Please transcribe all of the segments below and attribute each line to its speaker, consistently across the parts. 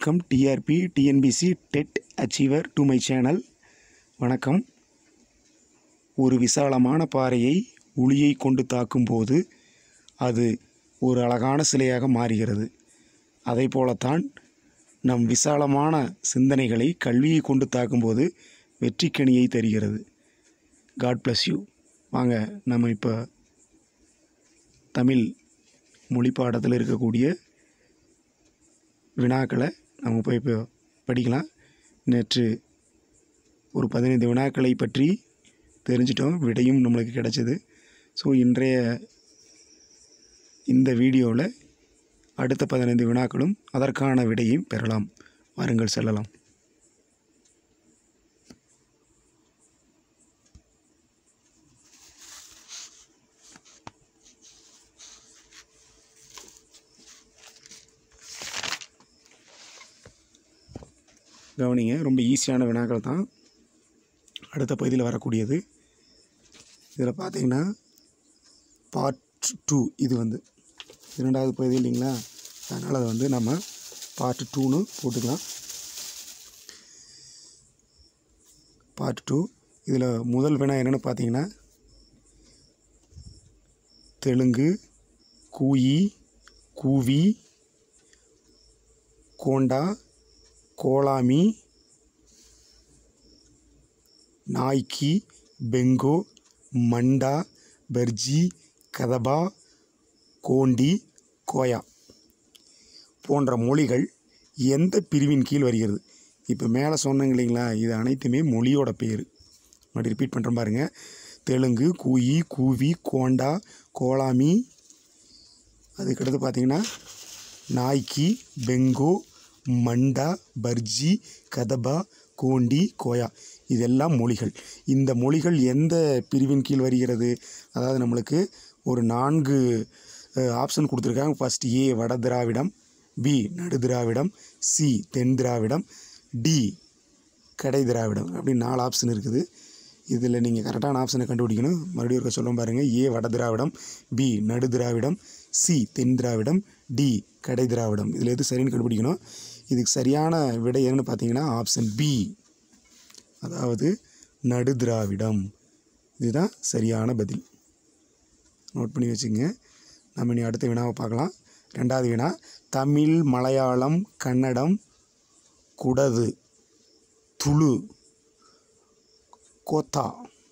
Speaker 1: welcome TRB TNPSC TET achiever to my channel வணக்கம் ஒரு விசாலமான பாறையை உளியை கொண்டு தாக்கும்போது அது ஒரு அழகான சிலையாக மாறுகிறது அதை போலத்தான் நம் விசாலமான சிந்தனைகளை கல்வியை கொண்டு தாக்கும்போது வெற்றிக்கனியை தருகிறது காட் bless யூ வாங்க நம்ம இப்போ தமிழ் மொழி பாடத்தில் இருக்கக்கூடிய வினாக்களை நம்ம போய் இப்போ படிக்கலாம் நேற்று ஒரு பதினைந்து வினாக்களை பற்றி தெரிஞ்சிட்டோம் விடையும் நம்மளுக்கு கிடைச்சது ஸோ இன்றைய இந்த வீடியோவில் அடுத்த பதினைந்து வினாக்களும் அதற்கான விடையும் பெறலாம் வாருங்கள் செல்லலாம் கவனிங்க ரொம்ப ஈஸியான வினாக்கள் தான் அடுத்த பகுதியில் வரக்கூடியது இதில் பார்த்தீங்கன்னா பார்ட் டூ இது வந்து இரண்டாவது பகுதி இல்லைங்களா அதனால் அதை வந்து நம்ம பார்ட் டூன்னு போட்டுக்கலாம் பார்ட் டூ இதில் முதல் வினா என்னென்னு பார்த்தீங்கன்னா தெலுங்கு கூயி கூவி கோண்டா கோலாமி நாய்க்கி பெங்கோ மண்டா பர்ஜி கதபா கோண்டி கோயா போன்ற மொழிகள் எந்த பிரிவின் கீழ் வருகிறது இப்போ மேலே சொன்னங்க இல்லைங்களா இது அனைத்துமே மொழியோட பேர் மறுபடியும் ரிப்பீட் பண்ணுறேன் பாருங்கள் தெலுங்கு கூயி கூவி கோண்டா கோலாமி அதுக்கடுத்து பார்த்தீங்கன்னா நாய்க்கி பெங்கோ மண்டா பர்ஜி கதபா கோண்டி கோயா இதெல்லாம் மொழிகள் இந்த மொழிகள் எந்த பிரிவின் கீழ் வருகிறது அதாவது நம்மளுக்கு ஒரு நான்கு ஆப்ஷன் கொடுத்துருக்காங்க ஃபஸ்ட் ஏ வட திராவிடம் பி நடு திராவிடம் சி தென் திராவிடம் டி கடை திராவிடம் அப்படின்னு நாலு ஆப்ஷன் இருக்குது இதில் நீங்கள் கரெக்டான ஆப்ஷனை கண்டுபிடிக்கணும் மறுபடியும் இருக்க சொல்ல பாருங்கள் ஏ வட திராவிடம் பி நடு திராவிடம் சி தென் திராவிடம் டி கடை திராவிடம் இதில் எது சரின்னு கண்டுபிடிக்கணும் இதுக்கு சரியான விடை என்னன்னு பார்த்தீங்கன்னா ஆப்ஷன் பி அதாவது நடு திராவிடம் இதுதான் சரியான பதில் நோட் பண்ணி வச்சுங்க நம்ம இனி அடுத்த வினாவை பார்க்கலாம் ரெண்டாவது வினா தமிழ் மலையாளம் கன்னடம் குடது துளு கோத்தா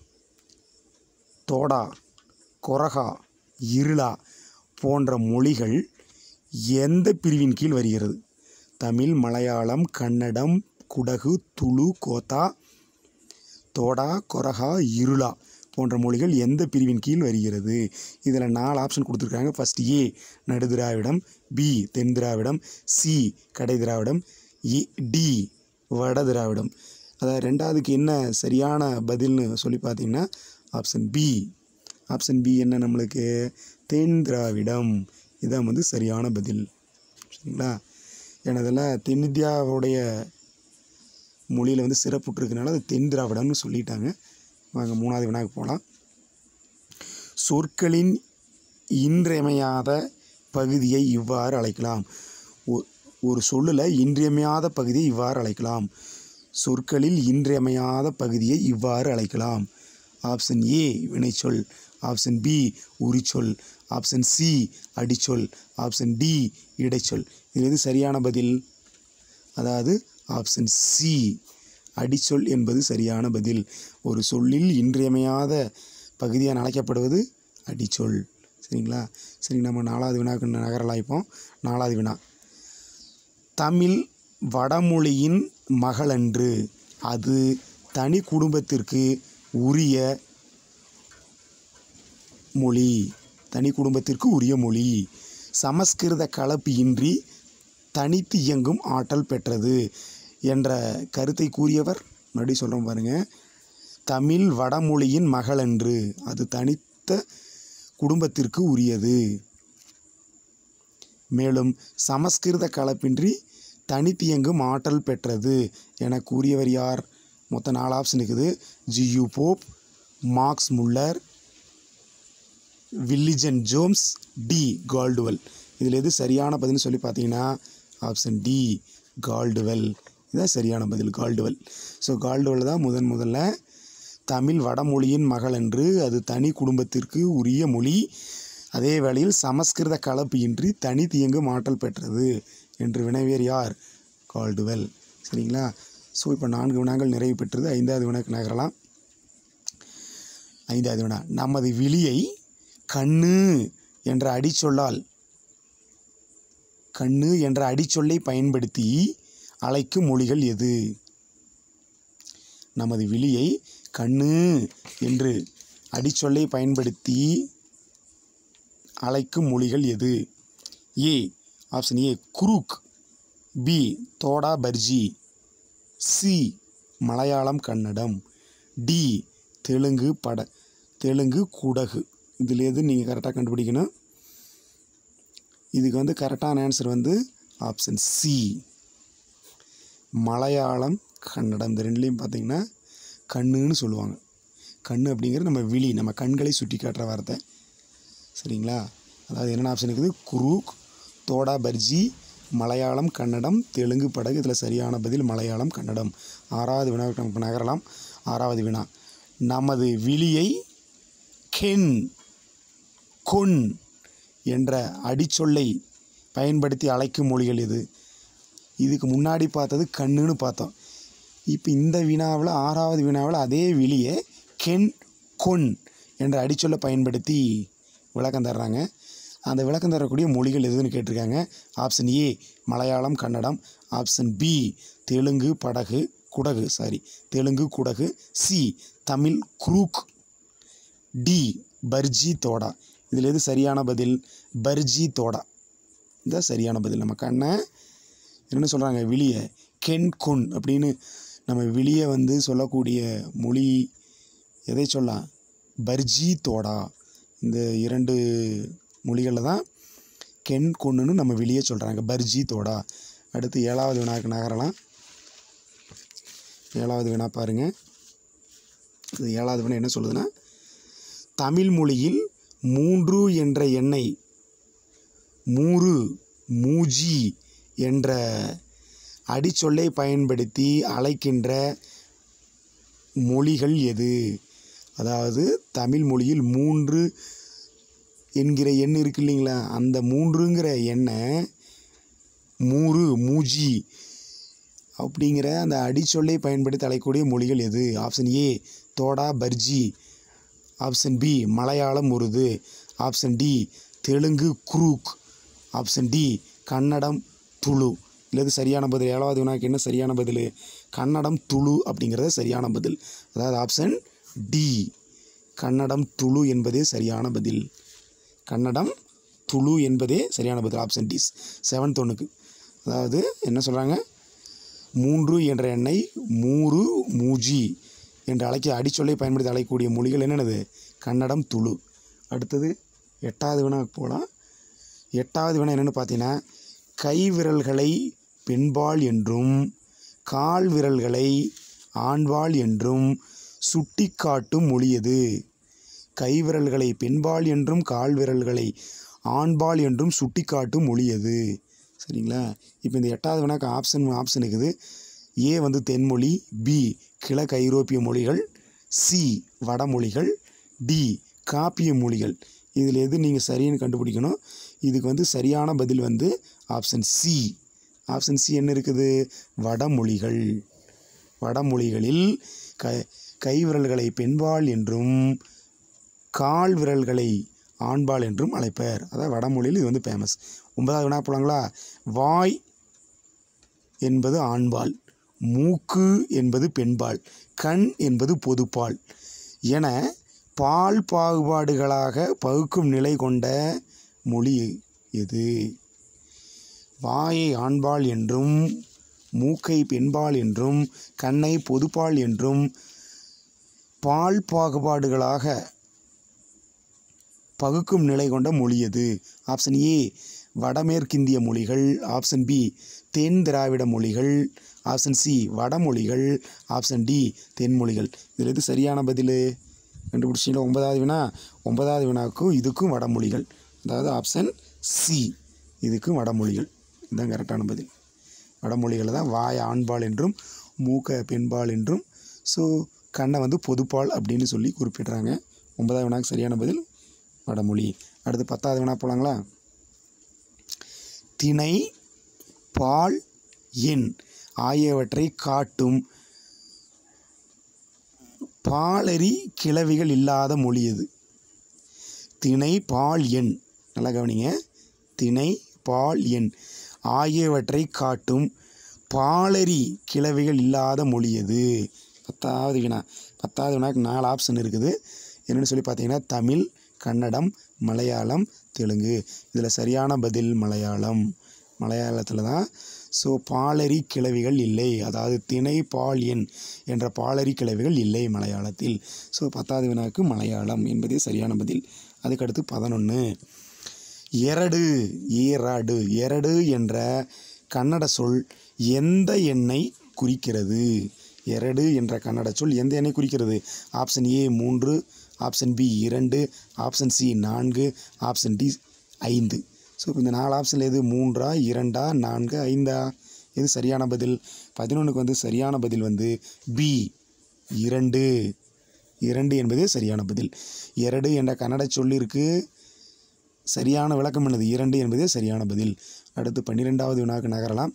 Speaker 1: தோடா கொரகா இருளா போன்ற மொழிகள் எந்த பிரிவின் கீழ் வருகிறது தமிழ் மலையாளம் கன்னடம் குடகு துளு கோத்தா தோடா கொரகா இருளா போன்ற மொழிகள் எந்த பிரிவின் கீழ் வருகிறது இதில் நாலு ஆப்ஷன் கொடுத்துருக்காங்க ஃபஸ்ட் ஏ நடு திராவிடம் பி தென் திராவிடம் சி கடை திராவிடம் ஏ டி வட திராவிடம் அதாவது ரெண்டாவதுக்கு என்ன சரியான பதில்னு சொல்லி பார்த்தீங்கன்னா ஆப்ஷன் பி ஆப்ஷன் பி என்ன நம்மளுக்கு தென் திராவிடம் இதான் வந்து சரியான பதில் சரிங்களா எனதில் தென்னிந்தியாவுடைய மொழியில் வந்து சிறப்புற்றிருக்கனால அது தென் திராவிடம்னு சொல்லிட்டாங்க வாங்க மூணாவது வினாக்கு போகலாம் சொற்களின் இன்றியமையாத பகுதியை இவ்வாறு அழைக்கலாம் ஒ- ஒரு சொல்லில் இன்றியமையாத பகுதியை இவ்வாறு அழைக்கலாம் சொற்களில் இன்றியமையாத பகுதியை இவ்வாறு அழைக்கலாம் ஆப்ஷன் ஏ வினைச்சொல் ஆப்ஷன் பி உரிச்சொல் ஆப்ஷன் சி அடிச்சொல் ஆப்ஷன் டி இடைச்சொல் இது எது சரியான பதில் அதாவது ஆப்ஷன் சி அடிச்சொல் என்பது சரியான பதில் ஒரு சொல்லில் இன்றியமையாத பகுதியாக அழைக்கப்படுவது அடிச்சொல் சரிங்களா சரி நம்ம நாலாவது வினாக்கு நகரலாம் இப்போ நாலாவது வினா தமிழ் வடமொழியின் மகளன்று அது தனி குடும்பத்திற்கு உரிய மொழி தனி குடும்பத்திற்கு உரிய மொழி சமஸ்கிருத கலப்பு இன்றி தனித்து இயங்கும் ஆற்றல் பெற்றது என்ற கருத்தை கூறியவர் மறுபடியும் சொல்கிறோம் பாருங்க தமிழ் வடமொழியின் மகளன்று அது தனித்த குடும்பத்திற்கு உரியது மேலும் சமஸ்கிருத கலப்பின்றி தனித்து இயங்கும் ஆற்றல் பெற்றது என கூறியவர் யார் மொத்தம் நாலு ஆப்ஷன் இருக்குது G U Pope Max Muller William Jones டி கால்டுவல் இதில் எது சரியான பதில்னு சொல்லி பார்த்தீங்கன்னா ஆப்ஷன் டி கால்டுவெல் இதுதான் சரியான பதில் கால்டுவெல் ஸோ கால்டுவெல் தான் முதன் முதல்ல தமிழ் வடமொழியின் மகள் என்று அது தனி குடும்பத்திற்கு உரிய மொழி அதே வேளையில் சமஸ்கிருத கலப்பு இன்றி தனி தியங்கும் ஆற்றல் பெற்றது என்று வினைவேர் யார் கால்டுவெல் சரிங்களா ஸோ இப்போ நான்கு வினாக்கள் நிறைவு பெற்றது ஐந்தாவது வினாக்கு நகரலாம் ஐந்தாவது வினா நமது விழியை கண்ணு என்ற அடிச்சொல்லால் கண்ணு என்ற அடிச்சொல்லை பயன்படுத்தி அழைக்கும் மொழிகள் எது நமது விழியை கண்ணு என்று அடிச்சொல்லை பயன்படுத்தி அழைக்கும் மொழிகள் எது A option A Kurukh B Toda Parji C Malayalam Kannada D Telugu Badaga Telugu Kodagu இதில் எது நீங்கள் கரெக்டாக கண்டுபிடிக்கணும் இதுக்கு வந்து கரெக்டான ஆன்சர் வந்து ஆப்ஷன் சி மலையாளம் கன்னடம் இந்த ரெண்டுலேயும் பார்த்தீங்கன்னா கண்ணுன்னு சொல்லுவாங்க கண்ணு அப்படிங்கிறது நம்ம விழி நம்ம கண்களை சுட்டி காட்டுற வார்த்தை சரிங்களா அதாவது என்னென்ன ஆப்ஷன் இருக்குது குரூக் தோடா பர்ஜி மலையாளம் கன்னடம் தெலுங்கு படகு இதில் சரியான பதில் மலையாளம் கன்னடம் ஆறாவது வினாவுக்கு நமக்கு நகரலாம் ஆறாவது வினா நமது விழியை கென் கொன் என்ற அடிச்சொல்லை பயன்படுத்தி அழைக்கும் மொழிகள் எது இதுக்கு முன்னாடி பார்த்தது கண்ணுன்னு பார்த்தோம் இப்போ இந்த வினாவில் ஆறாவது வினாவில் அதே விழியை கென் கொன் என்ற அடிச்சொல்லை பயன்படுத்தி விளக்கம் தர்றாங்க அந்த விளக்கம் தரக்கூடிய மொழிகள் எதுன்னு கேட்டிருக்காங்க option A Malayalam Kannada option B Telugu Badaga Kodagu sorry Telugu Kodagu C Tamil Kurukh D Parji Toda இதில் எது சரியான பதில் பர்ஜி தோடா இதுதான் சரியான பதில் நம்ம கண்ணை என்ன சொல்கிறாங்க விழியை கென் கொன் அப்படின்னு நம்ம விழியை வந்து சொல்லக்கூடிய மொழி எதை சொல்லலாம் பர்ஜி தோடா இந்த இரண்டு மொழிகளில் தான் கென் கொன்னுன்னு நம்ம வெளியே சொல்கிறாங்க பர்ஜி தோடா அடுத்து ஏழாவது வினாக்கு நகரலாம் ஏழாவது வினா பாருங்கள் இது ஏழாவது வினா என்ன சொல்லுதுன்னா தமிழ் மொழியில் மூன்று என்ற எண்ணை மூறு மூஜி என்ற அடிச்சொல்லை பயன்படுத்தி அழைக்கின்ற மொழிகள் எது அதாவது தமிழ் மொழியில் மூன்று என்கிற எண் இருக்கு இல்லைங்களா அந்த மூன்றுங்கிற எண்ணை மூறு மூஜி அப்படிங்கிற அந்த அடிச்சொல்லை பயன்படுத்தி அழைக்கக்கூடிய மொழிகள் எது option A Toda Parji option B Malayalam Urdu option D Telugu Kurukh option D Kannada Tulu இல்லை சரியான பதில் ஏழாவது வினாக்கு என்ன சரியான பதில் கன்னடம் துளு அப்படிங்கிறது சரியான பதில் அதாவது ஆப்ஷன் டி கன்னடம் துளு என்பதே சரியான பதில் கன்னடம் துளு என்பதே சரியான பதில் ஆப்ஷன் டி செவன்த் ஒன்றுக்கு அதாவது என்ன சொல்கிறாங்க மூன்று என்ற எண்ணை மூறு மூஜி என்று அழைக்க அடிச்சொல்லை பயன்படுத்தி அழைக்கக்கூடிய மொழிகள் என்னென்னது கன்னடம் துளு அடுத்தது எட்டாவது வினாக்கு போகலாம் எட்டாவது வினா என்னென்னு பார்த்தீங்கன்னா கை விரல்களை பெண்பால் என்றும் கால் விரல்களை ஆண்பால் என்றும் சுட்டிக்காட்டும் மொழி எது கை விரல்களை பெண்பால் என்றும் கால் விரல்களை ஆண்பால் என்றும் சுட்டிக்காட்டும் மொழி எது சரிங்களா இப்போ இந்த எட்டாவது வினாக்கு ஆப்ஷன் ஆப்ஷன் இருக்குது ஏ வந்து தென்மொழி பி கிழக்கு ஐரோப்பிய மொழிகள் சி வடமொழிகள் டி காப்பிய மொழிகள் இதில் எது நீங்கள் சரின்னு கண்டுபிடிக்கணும் இதுக்கு வந்து சரியான பதில் வந்து ஆப்ஷன் சி ஆப்ஷன் சி என்ன இருக்குது வடமொழிகள் வடமொழிகளில் க கைவிரல்களை பெண்பால் என்றும் கால் விரல்களை ஆண்பால் என்றும் அழைப்பர் அதாவது வடமொழியில் இது வந்து ஃபேமஸ் ஒன்பதாவது வினா போலாங்களா வாய் என்பது ஆண்பால் மூக்கு என்பது பெண்பால் கண் என்பது பொதுப்பால் என பால் பாகுபாடுகளாக பகுக்கும் நிலை கொண்ட மொழி எது வாயை ஆண்பால் என்றும் மூக்கை பெண்பால் என்றும் கண்ணை பொதுப்பால் என்றும் பால் பாகுபாடுகளாக பகுக்கும் நிலை கொண்ட மொழி எது ஆப்ஷன் ஏ வடமேற்கிந்திய மொழிகள் ஆப்ஷன் பி தென் திராவிட மொழிகள் ஆப்ஷன் சி வடமொழிகள் ஆப்ஷன் டி தென்மொழிகள் இதில் எது சரியான பதில் கண்டுபிடிச்சிங்களா ஒன்பதாவது வினா ஒன்பதாவது வினாவுக்கும் இதுக்கும் வடமொழிகள் அதாவது ஆப்ஷன் சி இதுக்கும் வடமொழிகள் இதுதான் கரெக்டான பதில் வடமொழிகளில் தான் வாய் ஆண்பால் என்றும் மூக்க பெண்பால் என்றும் ஸோ கண்ணை வந்து பொதுப்பால் அப்படின்னு சொல்லி குறிப்பிடுறாங்க ஒன்பதாவது வினாக்கு சரியான பதில் வடமொழி அடுத்து பத்தாவது வினா போலாங்களா திணை பால் எண் ஆகியவற்றை காட்டும் பாலரி கிளவிகள் இல்லாத மொழி எது திணை பால் எண் நல்லா கவனிங்க திணை பால் எண் ஆகியவற்றை காட்டும் பாலரி கிளவிகள் இல்லாத மொழி எது பத்தாவது வினா பத்தாவது வினாக்கு நாலு ஆப்ஷன் இருக்குது என்னென்னு சொல்லி பார்த்தீங்கன்னா தமிழ் கன்னடம் மலையாளம் தெலுங்கு இதில் சரியான பதில் மலையாளம் மலையாளத்தில் தான் ஸோ பாலரி கிளவிகள் இல்லை அதாவது திணை பால் எண் என்ற பாலரி கிளவிகள் இல்லை மலையாளத்தில் ஸோ பத்தாவது வினாக்கு மலையாளம் என்பதே சரியான பதில் அதுக்கடுத்து பதினொன்று எரடு ஏராடு எரடு என்ற கன்னட சொல் எந்த எண்ணை குறிக்கிறது எரடு என்ற கன்னட சொல் எந்த எண்ணை குறிக்கிறது ஆப்ஷன் ஏ மூன்று ஆப்ஷன் பி இரண்டு ஆப்ஷன் சி நான்கு ஆப்ஷன் டி ஐந்து ஸோ இப்போ இந்த நாலு ஆப்ஷனில் எது மூன்றா இரண்டா நான்கு ஐந்தா எது சரியான பதில் பதினொன்றுக்கு வந்து சரியான பதில் வந்து பி இரண்டு இரண்டு என்பதே சரியான பதில் இரடு என்ற கன்னட சொல்லிற்கு சரியான விளக்கம் என்னது இரண்டு என்பதே சரியான பதில் அடுத்து பன்னிரெண்டாவது வினாக்கு நகரலாம்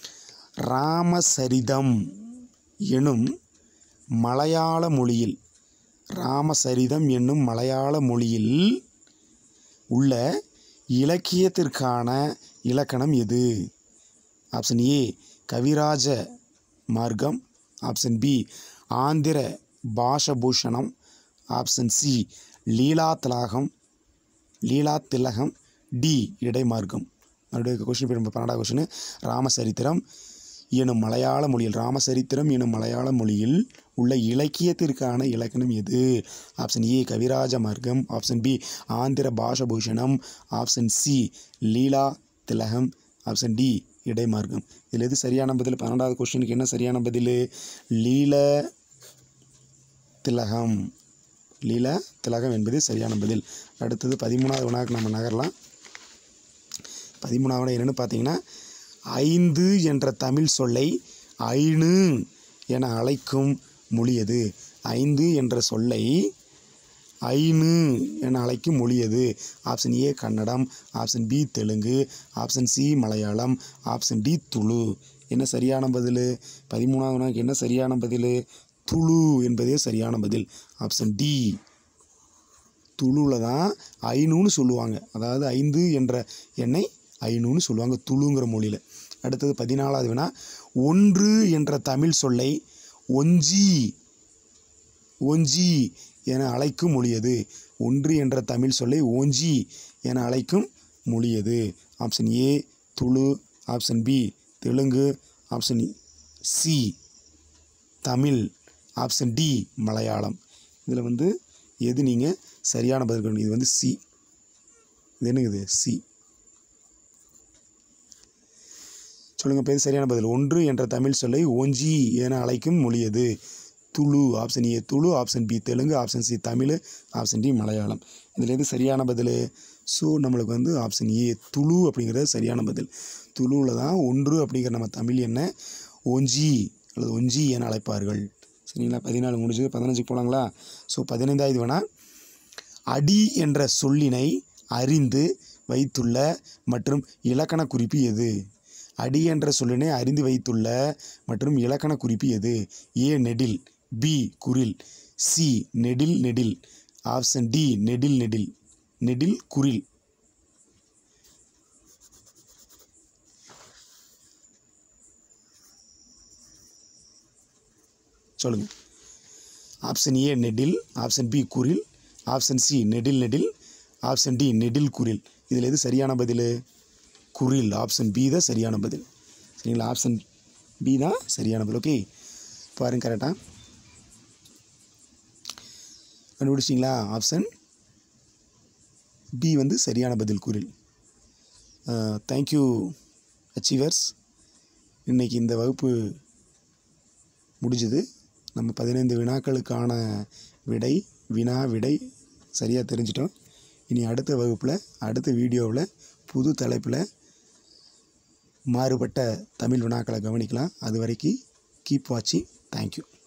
Speaker 1: ராமசரிதம் எனும் மலையாள மொழியில் ராமசரிதம் என்னும் மலையாள மொழியில் உள்ள இலக்கியத்திற்கான இலக்கணம் எது option A Kavirajamarga option B Andhra பாஷபூஷணம் ஆப்ஷன் சி லீலா திலகம் லீலா திலகம் டி இடைமார்க்கம் மறுபடியும் கொஷின் பேர் பன்னெண்டாவது கொஷின் ராமசரித்திரம் எனும் மலையாள மொழியில் ராமசரித்திரம் எனும் மலையாள மொழியில் உள்ள இலக்கியத்திற்கான இலக்கணம் எது option A Kavirajamarga option B Andhra பாஷபூஷணம் option C Lilatilakam option D இடைமார்க்கம் இதில் எது சரியான பதில் பன்னெண்டாவது கொஸ்டினுக்கு என்ன சரியான பதில் லீல திலகம் லீல திலகம் என்பது சரியான பதில் அடுத்தது பதிமூணாவது வினாக்கு நம்ம நகரலாம் பதிமூணாவது என்னென்னு பார்த்தீங்கன்னா ஐந்து என்ற தமிழ் சொல்லை ஐனு என அழைக்கும் மொழி எது ஐந்து என்ற சொல்லை ஐனு என அழைக்கும் மொழி எது option A Kannada option B Telugu option C Malayalam option D Tulu என்ன சரியான பதில் பதிமூணாவது வினாக்கு என்ன சரியான பதில் துளு என்பதே சரியான பதில் ஆப்ஷன் டி துளுவில் தான் ஐநூன்னு சொல்லுவாங்க அதாவது ஐந்து என்ற எண்ணை ஐநூன்னு சொல்லுவாங்க துளுங்கிற மொழியில் அடுத்தது பதினாலாவது வினா ஒன்று என்ற தமிழ் சொல்லை ஒஞ்சி ஒஞ்சி என அழைக்கும் மொழியது ஒன்று என்ற தமிழ் சொல்லை ஓஞ்சி என அழைக்கும் மொழியது option A Tulu option B Telugu option C Tamil option D Malayalam இதில் வந்து எது நீங்கள் சரியான பதில் கொடுக்கணும் இது வந்து சி இது என்னங்குது சி சொல்லுங்கள் பேர் சரியான பதில் ஒன்று என்ற தமிழ் சொல்லை ஓஞ்சி என அழைக்கும் மொழி எது Tulu option A Tulu option B Telugu option C Tamil option D Malayalam இதில் எது சரியான பதில் ஸோ நம்மளுக்கு வந்து ஆப்ஷன் ஏ துளு அப்படிங்கிறது சரியான பதில் துளுவில் தான் ஒன்று அப்படிங்கிற நம்ம தமிழ் என்ன ஒஞ்சி அல்லது ஒஞ்சி என அழைப்பார்கள் சரிங்களா பதினாலு முடிஞ்சது பதினஞ்சுக்கு போகலாங்களா ஸோ பதினைந்தாவது வேணா அடி என்ற சொல்லினை அறிந்து வைத்துள்ள மற்றும் இலக்கண குறிப்பு எது அடி என்ற சொல்லினை அறிந்து வைத்துள்ள மற்றும் இலக்கண குறிப்பு எது ஏ நெடில் பி குரில் சி நெடில் நெடில் ஆப்ஷன் டி நெடில் நெடில் நெடில் குரில் சொல்லுங்கள் ஆப்ஷன் ஏ நெடில் ஆப்ஷன் பி குரில் ஆப்ஷன் சி நெடில் நெடில் ஆப்ஷன் டி நெடில் குரில் இதில் எது சரியான பதில் குரில் ஆப்ஷன் பி தான் சரியான பதில் சரிங்களா ஆப்ஷன் பி தான் சரியான பதில் ஓகே பாருங்க கரெக்டாக கண்டுபிடிச்சிங்களா ஆப்ஷன் பி வந்து சரியான பதில் குரில் தேங்க்யூ அச்சீவர்ஸ் இன்றைக்கி இந்த வகுப்பு முடிஞ்சுது நம்ம பதினைந்து வினாக்களுக்கான விடை வினா விடை சரியாக தெரிஞ்சிட்டோம் இனி அடுத்த வகுப்பில் அடுத்த வீடியோவில் புது தலைப்பில் மாறுபட்ட தமிழ் வினாக்களை கவனிக்கலாம் அது வரைக்கும் கீப் வாட்சிங் தேங்க்யூ